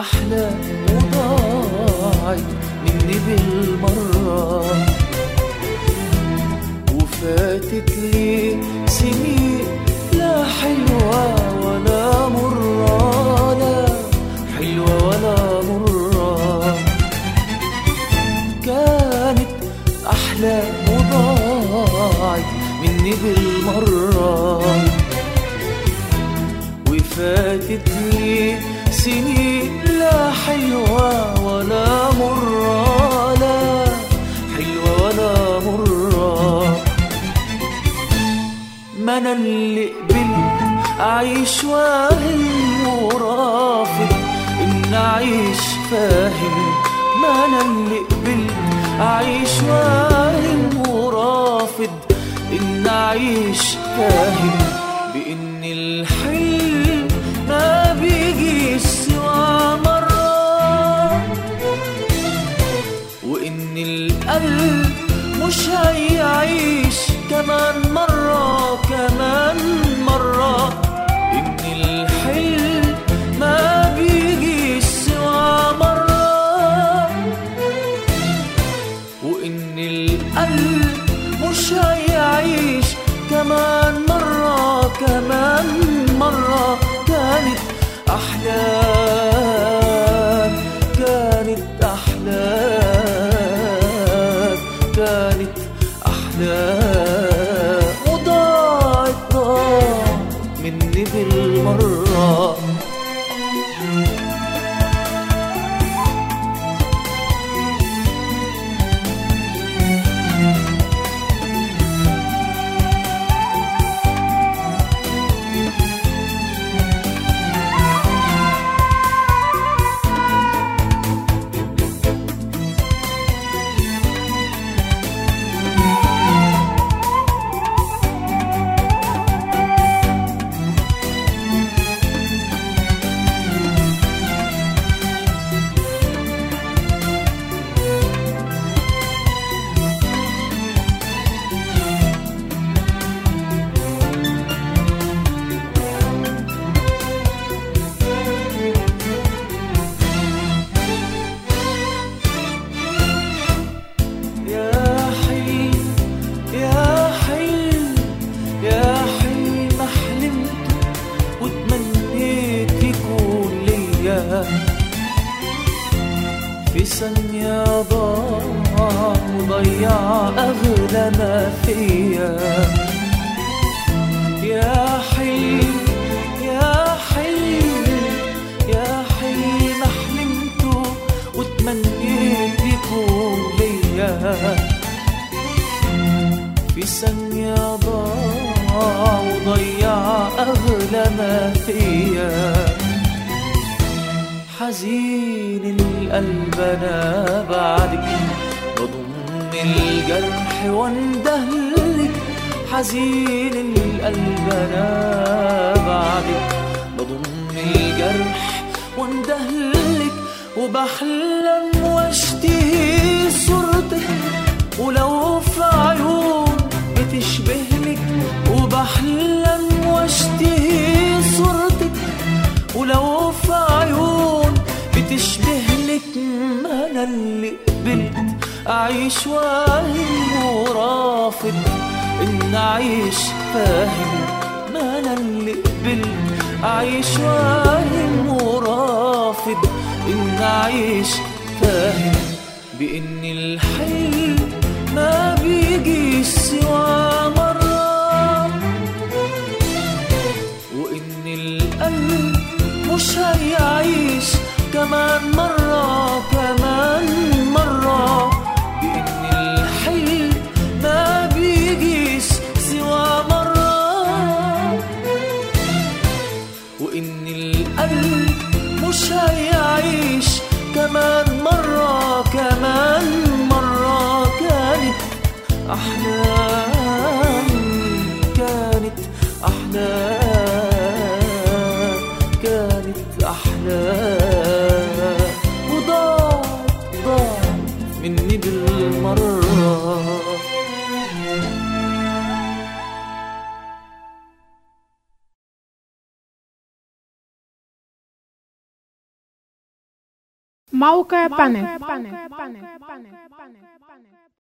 أحلام وضاعت مني بالمرة وفاتت لي سنين لا حلوة ولا مرة لا حلوة ولا مرة كانت أحلام وضاعت مني بالمرة وفاتت لي سنين لا حلوة ولا مرة لا حلوة ولا مرة ما أنا اللي قبلت أعيش واهم ورافض إن أعيش فاهم ما أنا اللي قبلت أعيش واهم ورافض إن أعيش فاهم بإن الحلم ما بيجي سوى مرة وإن القلب مش هيعيش كمان مرة كمان مرة إن الحلم ما بيجي سوى مرة وإن القلب مش هيعيش كمان مرة كمان مرة كانت أحلام كانت أحلام كانت أحلام وضاعت ضاعت مني بالمرة يا حلم يا حلم يا حلم حلمت وتمنيت يكون ليا في ثانية ضاع وضيع أغلى ما فيا يا حلم يا حلم يا حلم حلمت وتمنيت يكون ليا في ثانية ضاع وضيع أغلى ما فيا حزين القلب أنا بعدك بضم الجرح واندهلك حزين القلب أنا بعدك بضم الجرح واندهلك وبحلم واشتهي صورتك ولو في عيون بتشبهلك وبحلم واشتهي صورتك ولو في عيون بتشبهلك ما انا اللي قبلت اعيش واهم ورافض ان اعيش فاهم ما انا اللي قبلت اعيش واهم ورافض ان اعيش فاهم بان الحلم ما بيجي سوى مرة وإن القلب مش هيعيش كمان مرة كمان مرة بإن الحلم ما بيجيش سوى مرة وإن القلب مش هيعيش كمان مرة كمان مرة كانت أحلام كانت أحلام كانت أحلام وضاعت ضاعت مني بالمرة موقع بانل